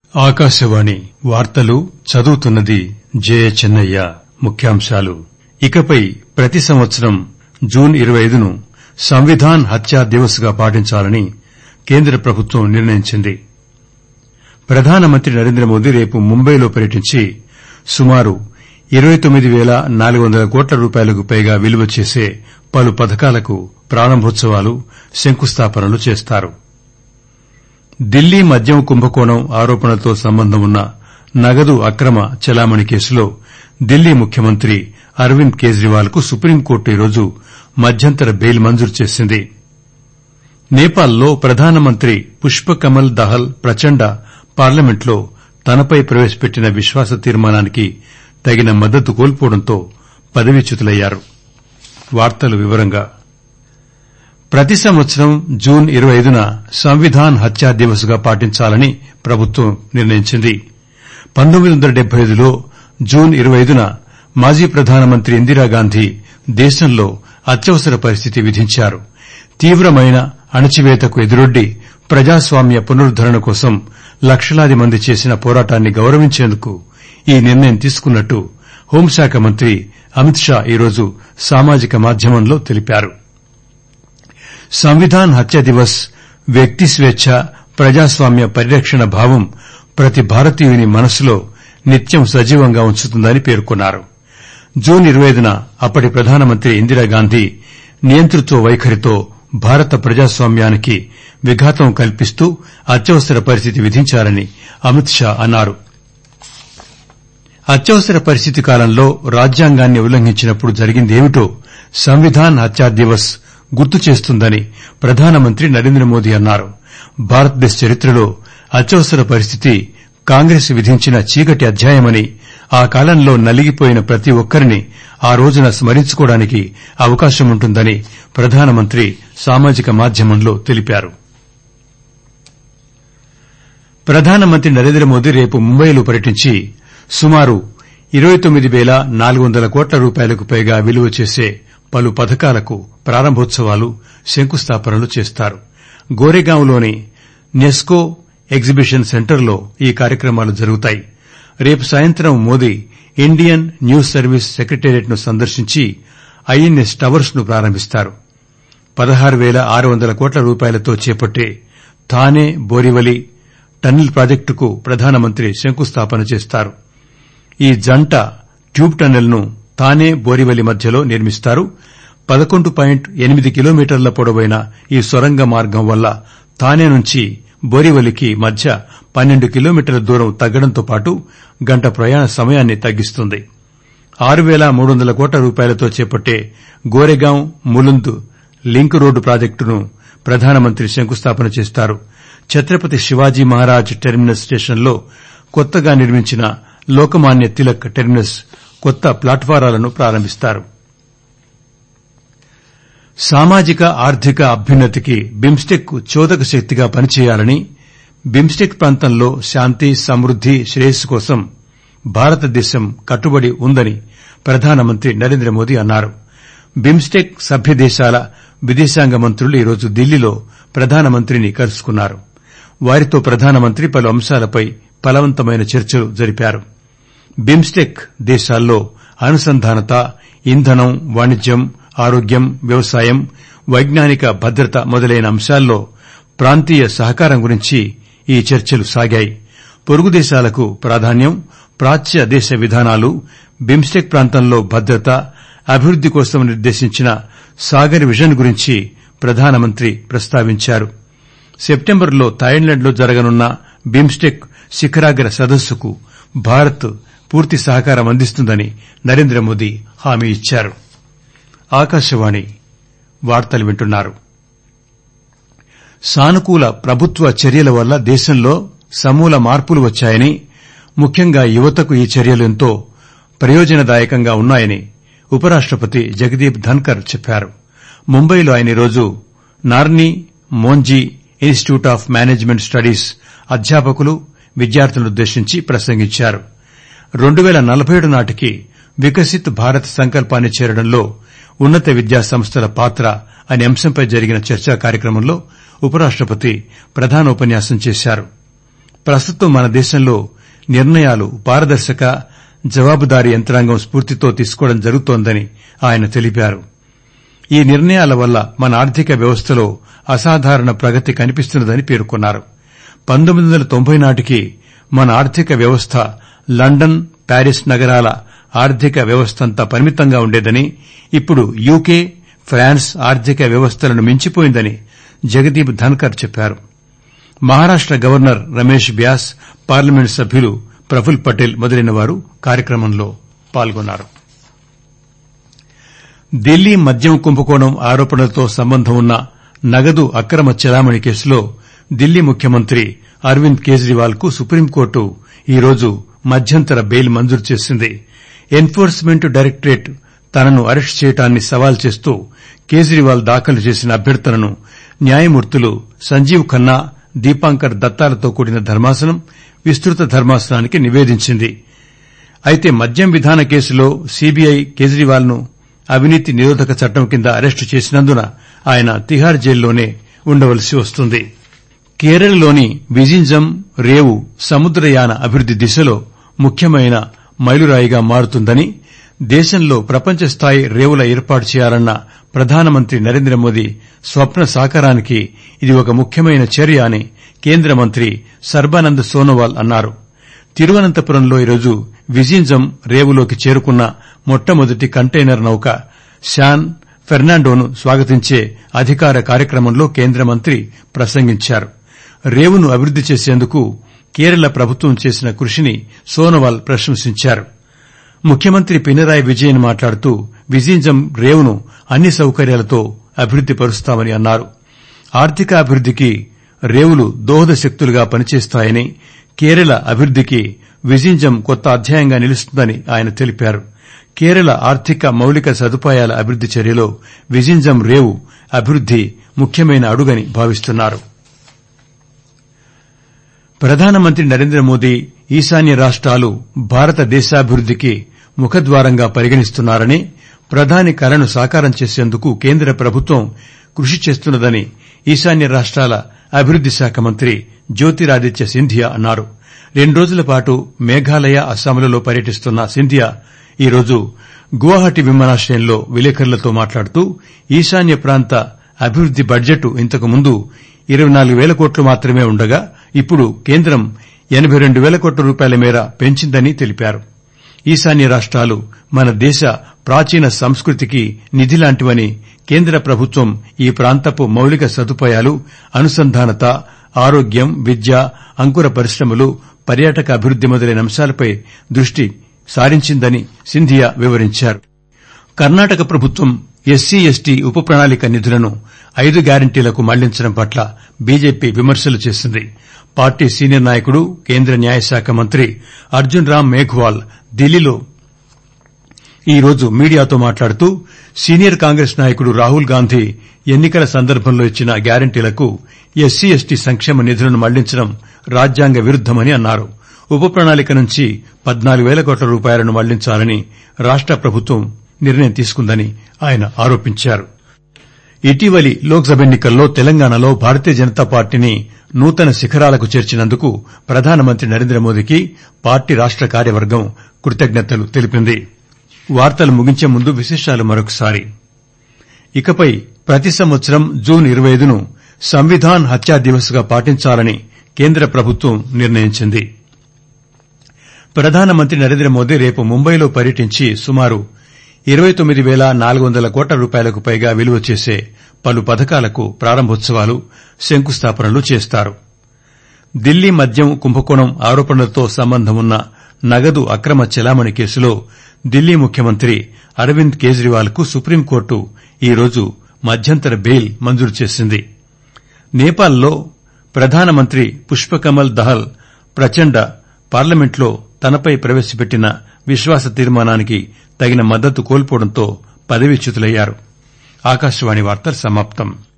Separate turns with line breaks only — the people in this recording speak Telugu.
ఆకాశవాణి వార్తలు చదువుతున్నది జయచెన్నయ్య ముఖ్యాంశాలు ఇకపై ప్రతి సంవత్సరం జూన్ ఇరవై ఐదును సంవిధాన్ హత్యా దివస్ గా పాటించాలని కేంద్ర ప్రభుత్వం నిర్ణయించింది ప్రధానమంత్రి నరేంద్రమోదీ రేపు ముంబైలో పర్యటించి సుమారు ఇరవై తొమ్మిది పేల నాలుగు వందల కోట్ల రూపాయలకు పైగా విలువ చేసే పలు పథకాలకు ప్రారంభోత్సవాలు శంకుస్థాపనలు చేస్తారు ఢిల్లీ మద్యం కుంభకోణం ఆరోపణలతో సంబంధం ఉన్న నగదు అక్రమ చెలామణి కేసులో ఢిల్లీ ముఖ్యమంత్రి అరవింద్ కేజ్రీవాల్ కు సుప్రీంకోర్టు ఈరోజు మధ్యంతర బెయిల్ మంజూరు చేసింది నేపాల్లో ప్రధానమంత్రి పుష్పకమల్ దహల్ ప్రచండ పార్లమెంట్లో తనపై ప్రవేశపెట్టిన విశ్వాస తీర్మానానికి తగిన మద్దతు కోల్పోవడంతో పదవీచ్యుతులయ్యారు ప్రతి సంవత్సరం జూన్ ఇరవై ఐదున సంవిధాన్ హత్యా దివస్ గా పాటించాలని ప్రభుత్వం నిర్ణయించింది పంతొమ్మిది వందల డెబ్బై ఐదులో జూన్ ఇరవై ఐదున మాజీ ప్రధానమంత్రి ఇందిరాగాంధీ దేశంలో అత్యవసర పరిస్థితి విధించారు తీవ్రమైన అణచివేతకు ఎదురొడ్డి ప్రజాస్వామ్య పునరుద్దరణ కోసం లక్షలాది మంది చేసిన పోరాటాన్ని గౌరవించేందుకు ఈ నిర్ణయం తీసుకున్నట్టు హోంశాఖ మంత్రి అమిత్ షా ఈరోజు సామాజిక మాధ్యమంలో తెలిపారు సంవిధాన్ హత్య దివస్ వ్యక్తి స్వేచ్ఛ ప్రజాస్వామ్య పరిరక్షణ భావం ప్రతి భారతీయుని మనస్సులో నిత్యం సజీవంగా ఉంచుతుందని పేర్కొన్నారు జూన్ ఇరవై ఐదున అప్పటి ప్రధానమంత్రి ఇందిరాగాంధీ నియంతృత్వ వైఖరితో భారత ప్రజాస్వామ్యానికి విఘాతం కల్పిస్తూ అత్యవసర పరిస్థితి విధించారని అమిత్ షా అన్నారు అత్యవసర పరిస్థితి కాలంలో రాజ్యాంగాన్ని ఉల్లంఘించినప్పుడు జరిగిందేమిటో సంవిధాన్ హత్యా దివస్ గుర్తు చేస్తుందని ప్రధానమంత్రి నరేంద్రమోదీ అన్నారు భారతదేశ చరిత్రలో అత్యవసర పరిస్థితి కాంగ్రెస్ విధించిన చీకటి అధ్యాయమని ఆ కాలంలో నలిగిపోయిన ప్రతి ఒక్కరిని ఆ రోజున స్మరించుకోవడానికి అవకాశముంటుందని ప్రధానమంత్రి సామాజిక మాధ్యమంలో తెలిపారు ప్రధానమంత్రి నరేంద్రమోదీ రేపు ముంబైలో పర్యటించి సుమారు ఇరవై తొమ్మిది పేల నాలుగు వందల కోట్ల రూపాయలకు పైగా విలువ చేసే పలు పథకాలకు ప్రారంభోత్సవాలు శంకుస్థాపనలు చేస్తారు గోరేగాంలోని నెస్కో ఎగ్జిబిషన్ సెంటర్లో ఈ కార్యక్రమాలు జరుగుతాయి రేపు సాయంత్రం Modi Indian news service secretariat ను సందర్శించి ఐఎన్ఎస్ టవర్స్ ను ప్రారంభిస్తారు పదహారు పేల ఆరు వందల కోట్ల రూపాయలతో చేపట్టే థానే బోరివలి టన్నెల్ ప్రాజెక్టుకు ప్రధానమంత్రి శంకుస్థాపన చేస్తారు ఈ జంట ట్యూబ్ టన్నెల్ ను థానే బోరివలి మధ్యలో నిర్మిస్తారు పదకొండు పాయింట్ ఎనిమిది కిలోమీటర్ల పొడవైన ఈ సొరంగ మార్గం వల్ల థానే నుంచి బోరివలికి మధ్య పన్నెండు కిలోమీటర్ల దూరం తగ్గడంతో పాటు గంట ప్రయాణ సమయాన్ని తగ్గిస్తుంది ఆరు పేల మూడు వందల కోట్ల రూపాయలతో చేపట్టే గోరెగాం ములుంద్ లింక్ రోడ్డు ప్రాజెక్టును ప్రధానమంత్రి శంకుస్థాపన చేస్తారు ఛత్రపతి శివాజీ మహారాజ్ టెర్మినస్ స్టేషన్లో కొత్తగా నిర్మించిన లోకమాన్య తిలక్ టెర్మినస్ కొత్త ప్లాట్ఫారాలను ప్రారంభిస్తారు సామాజిక ఆర్థిక అభ్యున్నతికి బిమ్స్టెక్ చోదక శక్తిగా పనిచేయాలని బిమ్స్టెక్ ప్రాంతంలో శాంతి సమృద్ది శ్రేయస్సు కోసం భారతదేశం కట్టుబడి ఉందని ప్రధానమంత్రి నరేంద్రమోదీ అన్నారు బిమ్స్టెక్ సభ్య దేశాల విదేశాంగ మంత్రులు ఈరోజు ఢిల్లీలో ప్రధానమంత్రిని కలుసుకున్నారు వారితో ప్రధానమంత్రి పలు అంశాలపై ఫలవంతమైన చర్చలు జరిపారు బిమ్స్టెక్ దేశాల్లో అనుసంధానత ఇంధనం వాణిజ్యం ఆరోగ్యం వ్యవసాయం వైజ్ఞానిక భద్రత మొదలైన అంశాల్లో ప్రాంతీయ సహకారం గురించి ఈ చర్చలు సాగాయి పొరుగు దేశాలకు ప్రాధాన్యం ప్రాచ్య దేశ విధానాలు బిమ్స్టెక్ ప్రాంతంలో భద్రత అభివృద్ది కోసం నిర్దేశించిన సాగర్ విజన్ గురించి ప్రధానమంత్రి ప్రస్తావించారు సెప్టెంబర్లో థాయిలాండ్లో జరగనున్న బిమ్స్టెక్ శిఖరాగ్ర సదస్సుకు భారత్ పూర్తి సహకారం అందిస్తుందని నరేంద్రమోదీ హామీ ఇచ్చారు ఆకాశవాణి వార్తలు వింటున్నారు సానుకూల ప్రభుత్వ చర్యల వల్ల దేశంలో సమూల మార్పులు వచ్చాయని ముఖ్యంగా యువతకు ఈ చర్యలు ఎంతో ప్రయోజనదాయకంగా ఉన్నాయని ఉపరాష్టపతి జగదీప్ ధన్కర్ చెప్పారు ముంబైలో ఆయన ఈరోజు Narsee Monjee institute of management studies అధ్యాపకులు విద్యార్థులనుద్దేశించి ప్రసంగించారు రెండు పేల నలభై ఏడు నాటికి వికసిత్ భారత్ సంకల్పాన్ని చేరడంలో ఉన్నత విద్యా సంస్థల పాత్ర అనే అంశంపై జరిగిన చర్చా కార్యక్రమంలో ఉపరాష్టపతి ప్రధానోపన్యాసం చేశారు ప్రస్తుతం మన దేశంలో నిర్ణయాలు పారదర్శక జవాబుదారీ యంత్రాంగం స్పూర్తితో తీసుకోవడం జరుగుతోందని ఆయన తెలిపారు ఈ నిర్ణయాల వల్ల మన ఆర్థిక వ్యవస్థలో అసాధారణ ప్రగతి కనిపిస్తున్నదని పేర్కొన్నారు పంతొమ్మిది వందల తొంభై నాటికి మన ఆర్థిక వ్యవస్థ లండన్ ప్యారిస్ నగరాల ఆర్థిక వ్యవస్థంత పరిమితంగా ఉండేదని ఇప్పుడు యూకే ఫ్రాన్స్ ఆర్థిక వ్యవస్థలను మించిపోయిందని జగదీప్ ధన్కర్ చెప్పారు మహారాష్ట గవర్నర్ రమేష్ బ్యాస్ పార్లమెంట్ సభ్యులు ప్రఫుల్ పటేల్ మొదలైన వారు కార్యక్రమంలో పాల్గొన్నారు ఢిల్లీ మద్యం కుంభకోణం ఆరోపణలతో సంబంధం ఉన్న నగదు అక్రమ చెలామణి కేసులో ఢిల్లీ ముఖ్యమంత్రి అరవింద్ కేజ్రీవాల్ కు సుప్రీంకోర్టు ఈరోజు మధ్యంతర బెయిల్ మంజూరు చేసింది ఎన్ఫోర్స్మెంట్ డైరెక్టరేట్ తనను అరెస్టు చేయడాన్ని సవాల్ చేస్తూ కేజ్రీవాల్ దాఖలు చేసిన అభ్యర్థనను న్యాయమూర్తులు సంజీవ్ ఖన్నా దీపాంకర్ దత్తాలతో కూడిన ధర్మాసనం విస్తృత ధర్మాసనానికి నివేదించింది అయితే మద్యం విధాన కేసులో సీబీఐ కేజ్రీవాల్ ను అవినీతి నిరోధక చట్టం కింద అరెస్టు చేసినందున ఆయన తిహార్ జైల్లోనే ఉండవలసి వస్తుంది కేరళలోని విజింజం రేవు సముద్రయాన అభివృద్ది దిశలో ముఖ్యమైన మైలురాయిగా మారుతుందని దేశంలో ప్రపంచ స్థాయి రేవుల ఏర్పాటు చేయాలన్న ప్రధానమంత్రి నరేంద్ర మోదీ స్వప్న సాకారానికి ఇది ఒక ముఖ్యమైన చర్య అని కేంద్ర మంత్రి సర్బానంద్ సోనోవాల్ అన్నారు తిరువనంతపురంలో ఈరోజు విజింజం రేవులోకి చేరుకున్న మొట్టమొదటి కంటైనర్ నౌక శాన్ ఫెర్నాండోను స్వాగతించే అధికార కార్యక్రమంలో కేంద్ర మంత్రి ప్రసంగించారు రేవును అభివృద్ది చేసేందుకు కేరళ ప్రభుత్వం చేసిన కృషిని సోనోవాల్ ప్రశంసించారు ముఖ్యమంత్రి పినరాయి విజయన్ మాట్లాడుతూ విజింజం రేవును అన్ని సౌకర్యాలతో అభివృద్ది పరుస్తామని అన్నారు ఆర్థిక అభివృద్దికి రేవులు దోహద శక్తులుగా పనిచేస్తాయని కేరళ అభివృద్దికి విజింజం కొత్త అధ్యాయంగా నిలుస్తుందని ఆయన తెలిపారు కేరళ ఆర్థిక మౌలిక సదుపాయాల అభివృద్ది చర్యలో విజింజం రేవు అభివృద్ది ముఖ్యమైన అడుగని భావిస్తున్నారు ప్రధానమంత్రి నరేంద్ర మోదీ ఈశాన్య రాష్టాలు భారతదేశాభివృద్దికి ముఖద్వారంగా పరిగణిస్తున్నారని ప్రధాని కలను సాకారం చేసేందుకు కేంద్ర ప్రభుత్వం కృషి చేస్తున్నదని ఈశాన్య రాష్టాల అభివృద్ది శాఖ మంత్రి జ్యోతిరాదిత్య సింధియా అన్నారు రెండు రోజుల పాటు మేఘాలయ అస్సాంలలో పర్యటిస్తున్న సింధియా ఈరోజు గువాహటి విమానాశ్రయంలో విలేకరులతో మాట్లాడుతూ ఈశాన్య ప్రాంత అభివృద్ది బడ్జెట్ ఇంతకు ముందు ఇరవై నాలుగు పేల కోట్లు మాత్రమే ఉండగా ఇప్పుడు కేంద్రం ఎనబై రెండు పేల కోట్ల రూపాయల మేర పెంచిందని తెలిపారు ఈశాన్య రాష్టాలు మన దేశ ప్రాచీన సంస్కృతికి నిధిలాంటివని కేంద్ర ప్రభుత్వం ఈ ప్రాంతపు మౌలిక సదుపాయాలు అనుసంధానత ఆరోగ్యం విద్య అంకుర పరిశ్రమలు పర్యాటక అభివృద్ది మొదలైన అంశాలపై దృష్టి సారించిందని సింధియా వివరించారు కర్ణాటక ప్రభుత్వం ఎస్సీ ఎస్టీ ఉప ప్రణాళిక నిధులను ఐదు గ్యారంటీలకు మళ్లించడం పట్ల బీజేపీ విమర్శలు చేసింది పార్టీ సీనియర్ నాయకుడు కేంద్ర న్యాయశాఖ మంత్రి అర్జున్ రామ్ మేఘ్వాల్ ఢిల్లీలో ఈరోజు మీడియాతో మాట్లాడుతూ సీనియర్ కాంగ్రెస్ నాయకుడు రాహుల్ గాంధీ ఎన్నికల సందర్భంలో ఇచ్చిన గ్యారంటీలకు ఎస్సీ ఎస్టీ సంక్షేమ నిధులను మళ్లించడం రాజ్యాంగ విరుద్దమని అన్నారు ఉప ప్రణాళిక నుంచి పద్నాలుగు పేల కోట్ల రూపాయలను మళ్లించాలని రాష్ట ప్రభుత్వం నిర్ణయం తీసుకుందని ఆయన ఆరోపించారు ఇటీవలి లోక్ సభ ఎన్నికల్లో తెలంగాణలో భారతీయ జనతా పార్టీని నూతన శిఖరాలకు చేర్చినందుకు ప్రధానమంత్రి నరేంద్ర మోదీకి పార్టీ రాష్ట కార్యవర్గం కృతజ్ఞతలు తెలిపింది వార్తలు ముగించే ముందు విశేషాలు మరొకసారి ఇకపై ప్రతి సంవత్సరం జూన్ ఇరవై ఐదును సంవిధాన్ హత్యా దివస్ గా పాటించాలని కేంద్ర ప్రభుత్వం నిర్ణయించింది ప్రధానమంత్రి నరేంద్ర మోదీ రేపు ముంబైలో పర్యటించి సుమారు ఇరవై తొమ్మిది పేల నాలుగు వందల కోట్ల రూపాయలకు పైగా విలువ చేసే పలు పథకాలకు ప్రారంభోత్సవాలు శంకుస్థాపనలు చేస్తారు ఢిల్లీ మద్యం కుంభకోణం ఆరోపణలతో సంబంధం ఉన్న నగదు అక్రమ చెలామణి కేసులో ఢిల్లీ ముఖ్యమంత్రి అరవింద్ కేజ్రీవాల్ కు సుప్రీంకోర్టు ఈరోజు మధ్యంతర బెయిల్ మంజూరు చేసింది నేపాల్లో ప్రధానమంత్రి పుష్పకమల్ దహల్ ప్రచండ పార్లమెంట్లో తనపై ప్రవేశపెట్టిన విశ్వాస తీర్మానానికి తగిన మద్దతు కోల్పోవడంతో పదవీచ్యుతులయ్యారు ఆకాశవాణి వార్తలు సమాప్తం